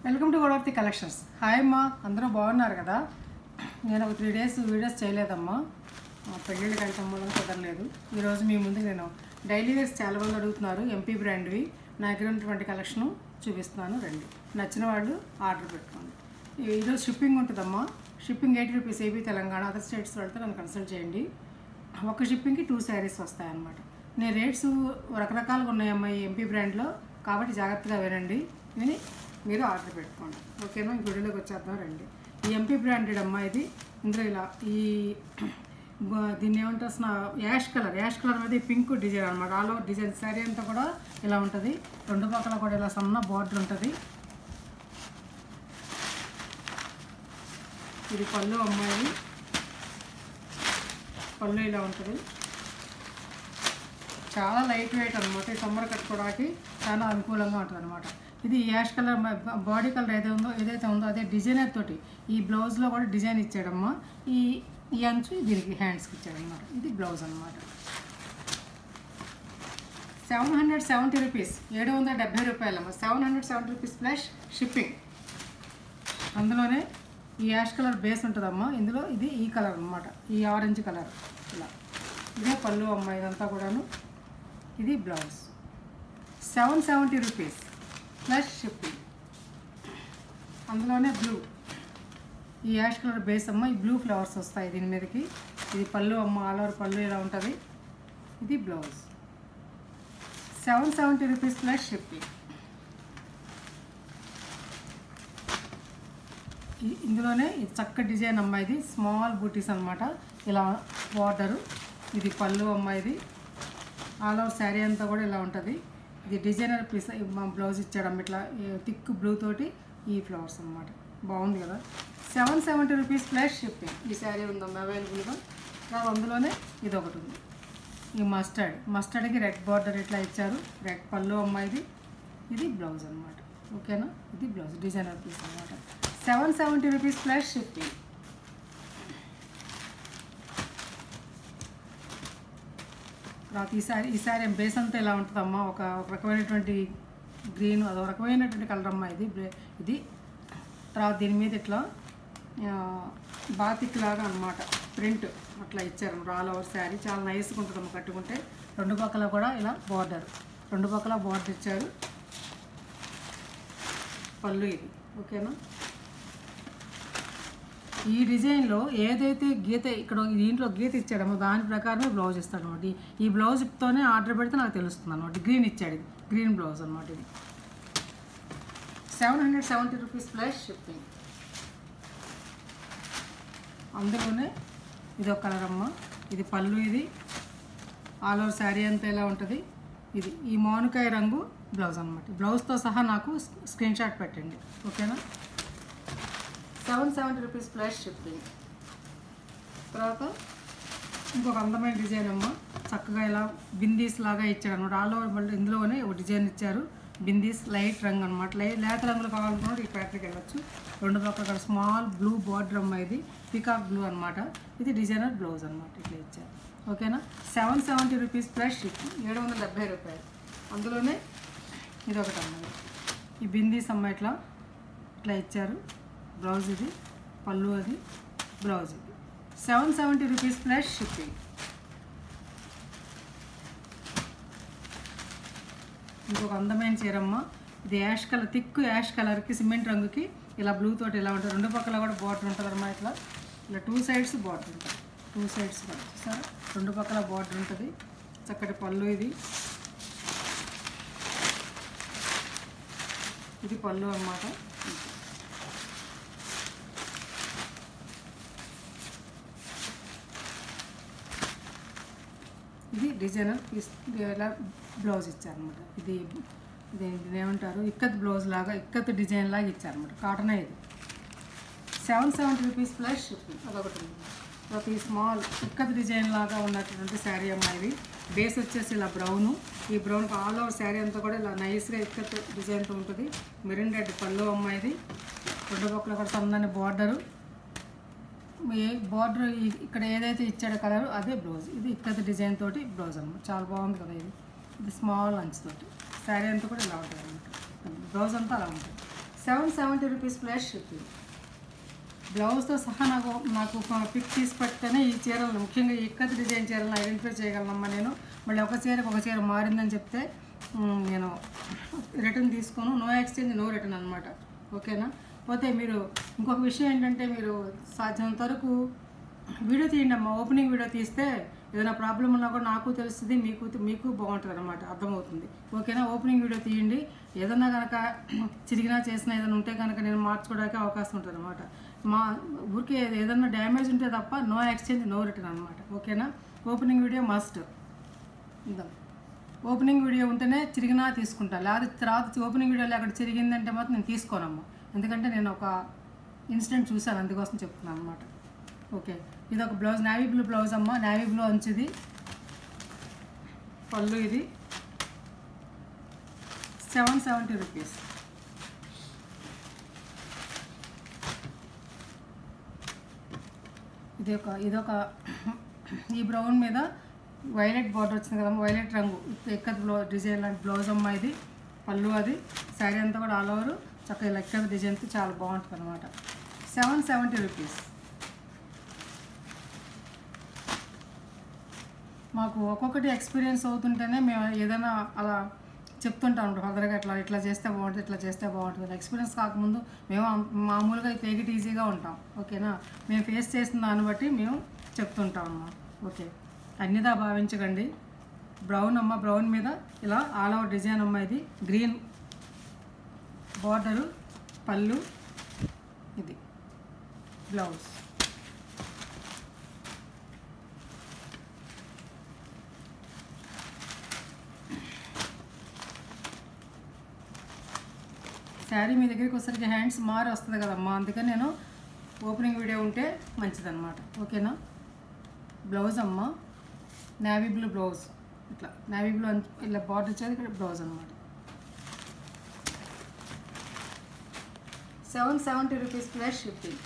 welcome to Godavarthi collections hi అమ్మా అందరూ బాగున్నారు కదా నేను ఒక త్రీ డేస్ వీడియోస్ చేయలేదమ్మా ఆ, పెళ్ళిళ్ళకి వెళ్తాం వల్ల కుదరలేదు ఈరోజు మీ ముందు నేను డైలీ వేర్స్ చాలా మంది అడుగుతున్నారు ఎంపీ బ్రాండ్వి నా దగ్గర ఉన్నటువంటి కలెక్షను చూపిస్తున్నాను రండి నచ్చిన వాళ్ళు ఆర్డర్ పెట్టుకోండి ఈ- ఈరోజు షిప్పింగ్ ఉంటుందమ్మా shipping eighty rupees AP Telangana other states వెళ్తే నన్ను కన్సల్ట్ చేయండి ఒక షిప్పింగ్కి టూ శారీస్ వస్తాయన్నమాట నేను రేట్స్ రకరకాలుగా ఉన్నాయమ్మా ఈ ఎంపీ బ్రాండ్లో కాబట్టి జాగ్రత్తగా వినండి విని మీరు ఆర్డర్ పెట్టుకోండి ఓకేనా ఈ గుడిలోకి వచ్చేద్దాం రండి ఈ ఎంపీ బ్రాండెడ్ అమ్మా ఇది ఇందులో ఇలా ఈ బ- దీన్ని ఏమంటారు అసలు యాష్ కలర్ యాష్ కలర్ మీద ఈ పింక్ డిజైన్ అనమాట ఆల్ ఓవర్ డిజైన్ శారీ అంతా కూడా ఇలా ఉంటుంది రెండు పక్కల కూడా ఇలా సన్న బార్డర్ ఉంటుంది ఇది పళ్ళు అమ్మాయి పళ్ళు ఇలా ఉంటుంది చాలా లైట్ వెయిట్ అనమాట ఈ సమ్మర్ కట్టుకోవడానికి చాలా అనుకూలంగా ఉంటుంది అనమాట ఇది యాష్ కలర్ బాడీ కలర్ ఏదైతే ఉందో ఏదైతే ఉందో అదే డిజైనర్ తోటి ఈ బ్లౌజ్లో కూడా డిజైన్ ఇచ్చాడమ్మా ఈ ఈ అంచు దీనికి హ్యాండ్స్కి ఇచ్చాడనమాట ఇది బ్లౌజ్ అనమాట సెవెన్ హండ్రెడ్ సెవెంటీ రూపీస్ ఏడు వందల డెబ్బై రూపాయలమ్మా seven hundred seventy rupees plus shipping అందులోనే ఈ యాష్ కలర్ బేస్ ఉంటుందమ్మా ఇందులో ఇది ఈ కలర్ అన్నమాట ఈ ఆరెంజ్ కలర్ ఇలా ఇదే పళ్ళు అమ్మ ఇదంతా కూడాను ఇది blouse seven seventy rupees plus shipping అందులోనే బ్లూ ఈ యాష్ కలర్ బేస్ అమ్మ ఈ బ్లూ ఫ్లవర్స్ వస్తాయి దీని మీదకి ఇది పళ్ళు అమ్మ ఆల్ ఓవర్ పళ్ళు ఇలా ఉంటుంది ఇది blouse seven seventy rupees plus shipping ఈ- ఇందులోనే ఇది చక్క డిజైన్ అమ్మాయిది స్మాల్ బూటీస్ అన్నమాట ఇలా బార్డరు ఇది పళ్ళు అమ్మాయిది ఆల్ ఓవర్ శారీ అంతా కూడా ఇలా ఉంటుంది ఇది డిజైనర్ పీస్ మా బ్లౌజ్ ఇచ్చాడమ్మ ఇట్లా థిక్ బ్లూ తోటి ఈ ఫ్లవర్స్ అన్నమాట బాగుంది కదా seven seventy rupees plus shipping ఈ శారీ ఉందమ్మా అవైలబుల్గా తర్వాత అందులోనే ఇది ఒకటి ఉంది ఈ మస్టర్డ్ మస్టర్డ్కి రెడ్ బార్డర్ ఇట్లా ఇచ్చారు రెడ్ పళ్ళు అమ్మాయిది ఇది బ్లౌజ్ అన్నమాట ఓకేనా ఇది బ్లౌజ్ డిజైనర్ పీస్ అన్నమాట seven seventy rupees plus shipping తర్వాత ఈసారి ఈసారి బేస్ అంతా ఇలా ఉంటుందమ్మా ఒక ఒక రకమైనటువంటి గ్రీన్ అదొక రకమైనటువంటి కలర్ అమ్మా ఇది బ్రే- ఇది తర్వాత దీని మీద ఇట్లా ఆ, బాతిక్ లాగా అనమాట ప్రింట్ అట్లా ఇచ్చారు ఆల్ ఓవర్ శారీ చాలా నైస్గా ఉంటుందమ్మ కట్టుకుంటే రెండు పక్కల కూడా ఇలా బార్డర్ రెండు పక్కల బార్డర్ ఇచ్చారు పళ్ళు ఇది ఓకేనా ఈ డిజైన్లో ఏదైతే గీత ఇక్కడ దీంట్లో గీత ఇచ్చాడమో దాని ప్రకారమే బ్లౌజ్ ఇస్తాడు అనమాట ఈ- ఈ బ్లౌజ్తోనే ఆర్డర్ పెడితే నాకు తెలుస్తుంది అనమాట గ్రీన్ ఇచ్చాడు ఇది గ్రీన్ బ్లౌజ్ అనమాట ఇది seven hundred seventy rupees plus shipping అందులోనే ఇది ఒక కలర్ అమ్మ ఇది పళ్ళు ఇది ఆల్ ఓవర్ శారీ అంతా ఎలా ఉంటుంది ఇది ఈ మౌనకాయ రంగు బ్లౌజ్ అనమాట బ్లౌజ్తో సహా నాకు స్క్రీన్ షాట్ పెట్టండి ఓకేనా seven seventy rupees plus shipping తర్వాత ఇంకొక అందమైన డిజైన్ అమ్మ చక్కగా ఇలా బిందీస్ లాగా ఇచ్చాడు అనమాట ఆల్ ఓవర్ మళ్ళీ ఇందులోనే ఒక డిజైన్ ఇచ్చారు బిందీస్ లైట్ రంగు అనమాట లై లేత రంగులు కావాలనుకున్నప్పుడు ఈ ప్యాటర్న్కి వెళ్ళొచ్చు రెండు పక్కల స్మాల్ బ్లూ బార్డర్ అమ్మ ఇది పికాక్ బ్లూ అనమాట ఇది డిజైనర్ బ్లౌజ్ అనమాట ఇట్లా ఇచ్చారు ఓకేనా seven seventy rupees plus shipping ఏడు వందల డెబ్బై రూపాయలు అందులోనే ఇది ఒకటి అన్నది ఈ బిందీస్ అమ్మ ఇట్లా ఇట్లా ఇచ్చారు బ్లౌజ్ ఇది పళ్ళు అది బ్లౌజ్ ఇది seven seventy rupees plus shipping ఇంకొక అందమైన చీరమ్మ ఇది యాష్ కలర్ థిక్ యాష్ కలర్కి సిమెంట్ రంగుకి ఇలా బ్లూ తోటి ఇలా ఉంటుంది రెండు పక్కల కూడా బార్డర్ ఉంటుంది అన్నమాట ఇట్లా ఇలా టూ సైడ్స్ బార్డర్ ఉంటుంది టూ సైడ్స్ కూడా చూసారా రెండు పక్కల బార్డర్ ఉంటుంది చక్కటి పళ్ళు ఇది ఇది పళ్ళు అన్నమాట ఇది డిజైనర్ పీస్ ఇలా బ్లౌజ్ ఇచ్చారనమాట ఇది ఇది దీన్ని ఏమంటారు ఇక్కత్ బ్లౌజ్ లాగా ఇక్కత్ డిజైన్ లాగా ఇచ్చారనమాట కాటనే ఇది seven seventy rupees plus shipping అదొకటి ఉంది తర్వాత ఈ స్మాల్ ఇక్కత్ డిజైన్ లాగా ఉన్నటువంటి శారీ అమ్మాయి బేస్ వచ్చేసి ఇలా బ్రౌను ఈ బ్రౌన్ ఆల్ ఓవర్ శారీ అంతా కూడా ఇలా నైస్గా ఇక్కత్ డిజైన్తో ఉంటుంది మెరిన్ రెడ్ పళ్ళు అమ్మాయిది రెండు పక్కల కూడా సన్నని బార్డరు ఏ బార్డర్ ఇక్కడ ఏదైతే ఇచ్చాడో కలర్ అదే బ్లౌజ్ ఇది ఇక్కత డిజైన్ తోటి బ్లౌజ్ అనమాట చాలా బాగుంది కదా ఇది ఇది స్మాల్ అంచ్ తోటి శారీ అంతా కూడా ఇలా ఉంటుంది అనమాట బ్లౌజ్ అంతా అలా ఉంటుంది seven seventy rupees plus shipping బ్లౌజ్తో సహా నాకు నాకు పిక్ తీసి పెడితేనే ఈ చీరలను ముఖ్యంగా ఈ ఇక్కత్ డిజైన్ చీరలను ఐడెంటిఫై చేయగలనమ్మా నేను మళ్ళీ ఒక చీరకు ఒక చీర మారిందని చెప్తే మ్, నేను రిటర్న్ తీసుకోను నో ఎక్స్చేంజ్ నో రిటర్న్ అనమాట ఓకేనా పోతే మీరు ఇంకొక విషయం ఏంటంటే మీరు సాధ్యమైనంత వరకు వీడియో తీయండి అమ్మా ఓపెనింగ్ వీడియో తీస్తే ఏదైనా ప్రాబ్లం ఉన్నా కూడా నాకు తెలుస్తుంది మీకు మీకు బాగుంటుంది అనమాట అర్థమవుతుంది ఓకేనా ఓపెనింగ్ వీడియో తీయండి ఏదన్నా కనుక చిరిగినా చేసినా ఏదైనా ఉంటే కనుక నేను మార్చుకోవడానికి అవకాశం ఉంటుంది అనమాట మా ఊరికే ఏదైనా డ్యామేజ్ ఉంటే తప్ప నో ఎక్స్చేంజ్ నో రిటర్న్ అనమాట ఓకేనా ఓపెనింగ్ వీడియో మస్ట్ ఇందాం ఓపెనింగ్ వీడియో ఉంటేనే చిరిగినా తీసుకుంటా లేదా తర్వాత ఓపెనింగ్ వీడియోలో అక్కడ చిరిగిందంటే మాత్రం నేను తీసుకోనమ్మా ఎందుకంటే నేను ఒక ఇన్సిడెంట్ చూశాను అందుకోసం చెప్తున్నాను అనమాట ఓకే ఇది ఒక బ్లౌజ్ నావీ బ్లూ బ్లౌజ్ అమ్మ నావీ బ్లూ అంచుది పళ్ళు ఇది సెవెన్ సెవెంటీ రూపీస్ ఇది ఒక ఇదొక ఈ బ్రౌన్ మీద వైలెట్ బార్డర్ వచ్చింది కదమ్మా వైలెట్ రంగు ఎక్కద బ్లౌ డిజైన్ లాంటి బ్లౌజ్ అమ్మ ఇది పళ్ళు అది శారీ అంతా కూడా ఆల్ ఓవర్ చక్కగా లెక్క డిజైన్తో చాలా బాగుంటుంది అనమాట సెవెన్ సెవెంటీ రూపీస్ మాకు ఒక్కొక్కటి ఎక్స్పీరియన్స్ అవుతుంటేనే మేము ఏదైనా అలా చెప్తుంటాం ఉంటాం ఫర్దర్గా ఇట్లా ఇట్లా చేస్తే బాగుంటుంది ఇట్లా చేస్తే బాగుంటుంది ఎక్స్పీరియన్స్ కాకముందు మేము అం- మామూలుగా టేక్ ఇట్ ఈజీగా ఉంటాం ఓకేనా మేము ఫేస్ చేసిన దాన్ని బట్టి మేము చెప్తుంటాం అన్నమాట ఓకే అన్నిదా భావించకండి బ్రౌన్ అమ్మ బ్రౌన్ మీద ఇలా ఆల్ ఓవర్ డిజైన్ అమ్మ ఇది గ్రీన్ బార్డరు పళ్ళు ఇది బ్లౌజ్ శారీ మీ దగ్గరికి వచ్చేసరికి హ్యాండ్స్ మారి వస్తుంది కదమ్మా అందుకని నేను ఓపెనింగ్ వీడియో ఉంటే మంచిదన్నమాట ఓకేనా బ్లౌజ్ అమ్మ నావీ బ్లూ బ్లౌజ్ ఇట్లా నావీ బ్లూ అంచు- ఇలా బార్డర్ ఇచ్చేది ఇక్కడ బ్లౌజ్ అనమాట seven seventy rupees plus shipping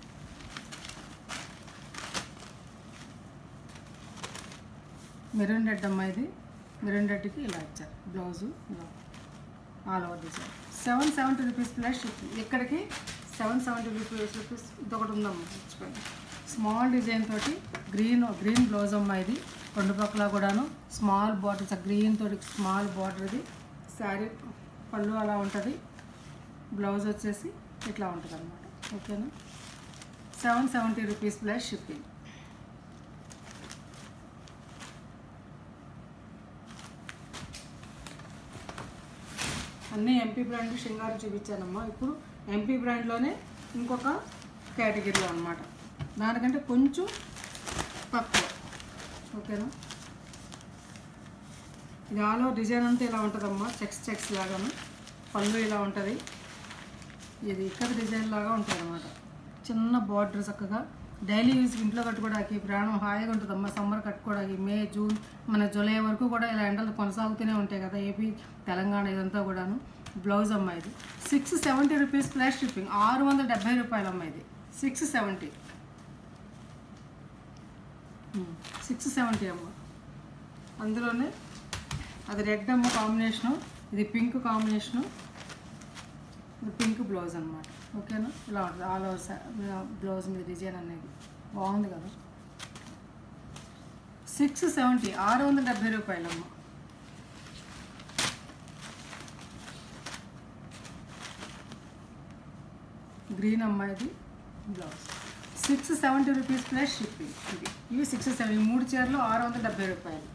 maroon red అమ్మ ఇది మెరూన్ రెడ్కి ఇలా ఇచ్చారు బ్లౌజు ఇలా all over design seven seventy rupees plus shipping ఇక్కడికి సెవెన్ సెవెంటీ రూపీస్ రూపీస్ ఇదొకటి ఉందమ్మా మర్చిపోయింది స్మాల్ డిజైన్ తోటి గ్రీన్ గ్రీన్ బ్లౌజ్ అమ్మా ఇది రెండు పక్కల కూడాను స్మాల్ బార్డర్స్ గ్రీన్ తోటి స్మాల్ బార్డర్ ఇది శారీ పళ్ళు అలా ఉంటుంది బ్లౌజ్ వచ్చేసి ఇట్లా ఉంటుంది అనమాట ఓకేనా seven seventy rupees plus shipping అన్నీ ఎంపీ బ్రాండ్ శృంగారం చూపించానమ్మా ఇప్పుడు ఎంపీ బ్రాండ్లోనే ఇంకొక కేటగిరీలో అనమాట దానికంటే కొంచెం తక్కువ ఓకేనా ఇది ఆల్ ఓవర్ డిజైన్ అంతా ఇలా ఉంటుందమ్మా చెక్స్ చెక్స్ లాగాను పళ్ళు ఇలా ఉంటుంది ఇది ఇక్కడ డిజైన్ లాగా ఉంటుంది అనమాట చిన్న బార్డర్ చక్కగా డైలీ యూజ్ ఇంట్లో కట్టుకోవడానికి ప్రాణం హాయిగా ఉంటుందమ్మా సమ్మర్ కట్టుకోవడానికి మే జూన్ మన జూలై వరకు కూడా ఇలా ఎండలు కొనసాగుతూనే ఉంటాయి కదా ఏపీ తెలంగాణ ఇదంతా కూడాను బ్లౌజ్ అమ్మ ఇది six seventy rupees plus shipping ఆరు వందల డెబ్బై రూపాయలు అమ్మ ఇది సిక్స్ సెవెంటీ సిక్స్ సెవెంటీ అమ్మ అందులోనే అది రెడ్ అమ్మ కాంబినేషను ఇది పింక్ కాంబినేషను ఇది పింక్ బ్లౌజ్ అనమాట ఓకేనా ఇలా ఉంటుంది ఆల్ ఓవర్ బ్లౌజ్ మీద డిజైన్ అనేది బాగుంది కదా సిక్స్ సెవెంటీ ఆరు వందల డెబ్బై రూపాయలమ్మ గ్రీన్ అమ్మాయిది blouse six seventy rupees plus shipping ఇది ఇవి సిక్స్ సెవెన్ ఈ మూడు చీరలు ఆరు వందల డెబ్బై రూపాయలు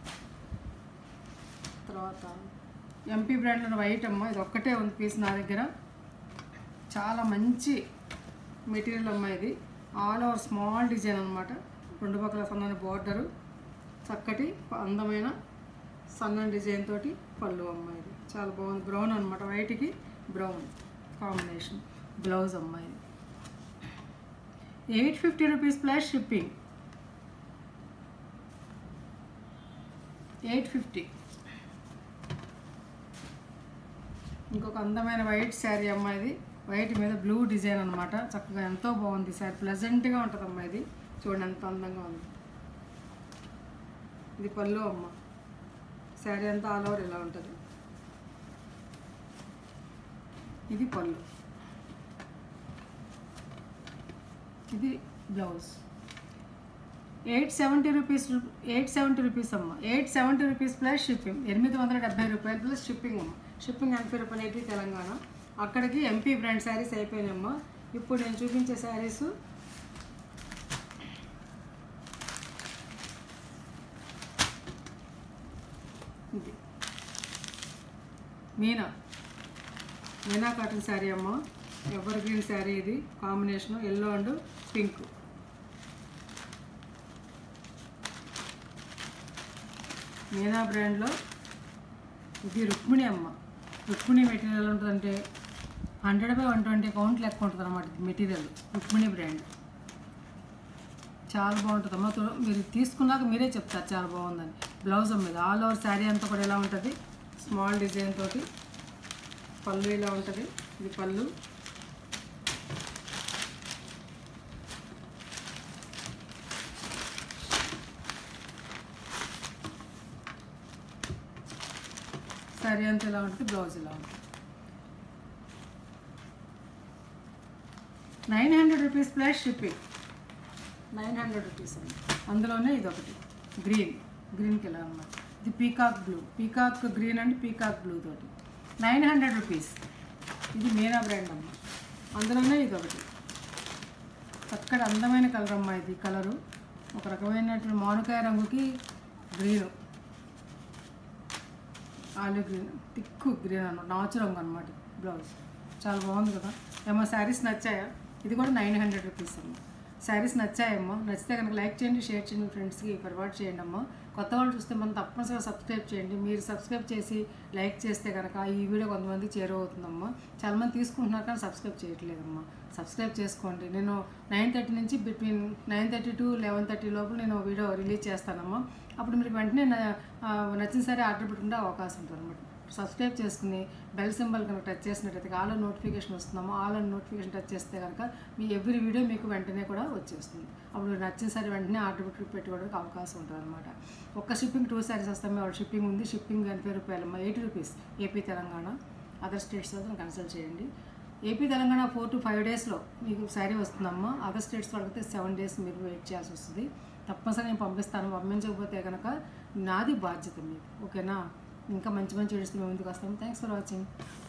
తర్వాత ఎంపీ బ్రాండ్లో వైట్ అమ్మ ఇది ఒక్కటే ఉంది పీస్ నా దగ్గర చాలా మంచి మెటీరియల్ అమ్మ ఇది ఆల్ ఓవర్ స్మాల్ డిజైన్ అనమాట రెండు పక్కల సన్నని బార్డరు చక్కటి అందమైన సన్నని డిజైన్ తోటి పళ్ళు అమ్మ ఇది చాలా బాగుంది బ్రౌన్ అనమాట వైట్కి బ్రౌన్ కాంబినేషన్ బ్లౌజ్ అమ్మ ఇది eight fifty rupees plus shipping eight fifty ఇంకొక అందమైన వైట్ శారీ అమ్మ ఇది వైట్ మీద బ్లూ డిజైన్ అనమాట చక్కగా ఎంతో బాగుంది శారీ ప్లెజెంట్గా ఉంటుంది అమ్మ ఇది చూడండి ఎంత అందంగా ఉంది ఇది పళ్ళు అమ్మ శారీ అంతా ఆల్ ఓవర్ ఇలా ఉంటుంది ఇది పళ్ళు ఇది blouse eight seventy rupees eight seventy rupees అమ్మ eight seventy rupees plus shipping ఎనిమిది వందల డెబ్బై రూపాయలు ప్లస్ షిప్పింగ్ అమ్మ షిప్పింగ్ ఎనభై రూపాయలు ఏపీ తెలంగాణ అక్కడికి ఎంపీ బ్రాండ్ శారీస్ అయిపోయినాయమ్మ ఇప్పుడు నేను చూపించే శారీస్ ఇది మీనా మీనా కాటన్ శారీ అమ్మ ఎవర్ గ్రీన్ శారీ ఇది combination yellow and pink Meena బ్రాండ్లో ఇది రుక్మిణి అమ్మ రుక్మిణి మెటీరియల్ ఉంటుందంటే hundred by one twenty count లెక్క ఉంటుంది అనమాట ఇది మెటీరియల్ రుక్మిణి బ్రాండ్ చాలా బాగుంటుంది అమ్మ తో- మీరు తీసుకున్నాక మీరే చెప్తారు చాలా బాగుందని బ్లౌజ్ మీద ఆల్ ఓవర్ శారీ అంతా కూడా ఎలా ఉంటుంది స్మాల్ డిజైన్ తోటి పళ్ళు ఇలా ఉంటుంది ఇది పళ్ళు శారీ అంతా ఇలా ఉంటుంది బ్లౌజ్ ఇలా ఉంటుంది nine hundred rupees plus shipping nine hundred rupees అండి అందులోనే ఇది ఒకటి గ్రీన్ గ్రీన్ కలర్ అన్నమాట ఇది peacock blue peacock green and peacock blue తోటి నైన్ హండ్రెడ్ రూపీస్ ఇది మీనా బ్రాండ్ అమ్మ అందులోనే ఇది ఒకటి చక్కటి అందమైన కలర్ అమ్మ ఇది కలరు ఒక రకమైనటువంటి మామిడికాయ రంగుకి green olive green thick green అన్నమాట నాచు రంగు అనమాట బ్లౌజ్ చాలా బాగుంది కదా ఏమో శారీస్ నచ్చాయా ఇది కూడా నైన్ హండ్రెడ్ రూపీస్ అమ్మ శారీస్ నచ్చాయమ్మా నచ్చితే కనుక లైక్ చేయండి షేర్ చేయండి మీ ఫ్రెండ్స్కి ఫార్వర్డ్ చేయండి అమ్మా కొత్త వాళ్ళు చూస్తే మనం తప్పనిసరిగా సబ్స్క్రైబ్ చేయండి మీరు సబ్స్క్రైబ్ చేసి లైక్ చేస్తే కనుక ఈ వీడియో కొంతమందికి చేరువవుతుందమ్మా చాలామంది తీసుకుంటున్నారు కానీ సబ్స్క్రైబ్ చేయట్లేదమ్మా సబ్స్క్రైబ్ చేసుకోండి నేను నైన్ థర్టీ నుంచి between nine thirty to eleven thirty లోపు నేను వీడియో రిలీజ్ చేస్తానమ్మా అప్పుడు మీరు వెంటనే నా- ఆ, నచ్చిన సరే ఆర్డర్ పెట్టుకుంటే అవకాశం ఉంటుంది అనమాట సబ్స్క్రైబ్ చేసుకుని బెల్ సింబల్ కనుక టచ్ చేసినట్టయితే ఆల్ నోటిఫికేషన్ వస్తుందమ్మో ఆల్ నోటిఫికేషన్ టచ్ చేస్తే కనుక మీ ఎవ్రీ వీడియో మీకు వెంటనే కూడా వచ్చేస్తుంది అప్పుడు నచ్చిన సరే వెంటనే ఆర్డర్ పెట్టి పెట్టుకోవడానికి అవకాశం ఉంటుంది అనమాట ఒక్క షిప్పింగ్ టూ సారీస్ వస్తాం వాళ్ళ షిప్పింగ్ ఉంది షిప్పింగ్ ఎనభై రూపాయలమ్మా eighty rupees AP Telangana other states అయితే కన్సల్ట్ చేయండి AP Telangana four to five డేస్లో మీకు శారీ వస్తుందమ్మా అదర్ స్టేట్స్ వాళ్ళకి సెవెన్ డేస్ మీరు వెయిట్ చేయాల్సి వస్తుంది తప్పనిసరి నేను పంపిస్తాను పంపించకపోతే కనుక నాది బాధ్యత మీకు ఓకేనా ఇంకా మంచి మంచి వీడియోస్ మేము ముందుకు వస్తాము థ్యాంక్స్ ఫర్ వాచింగ్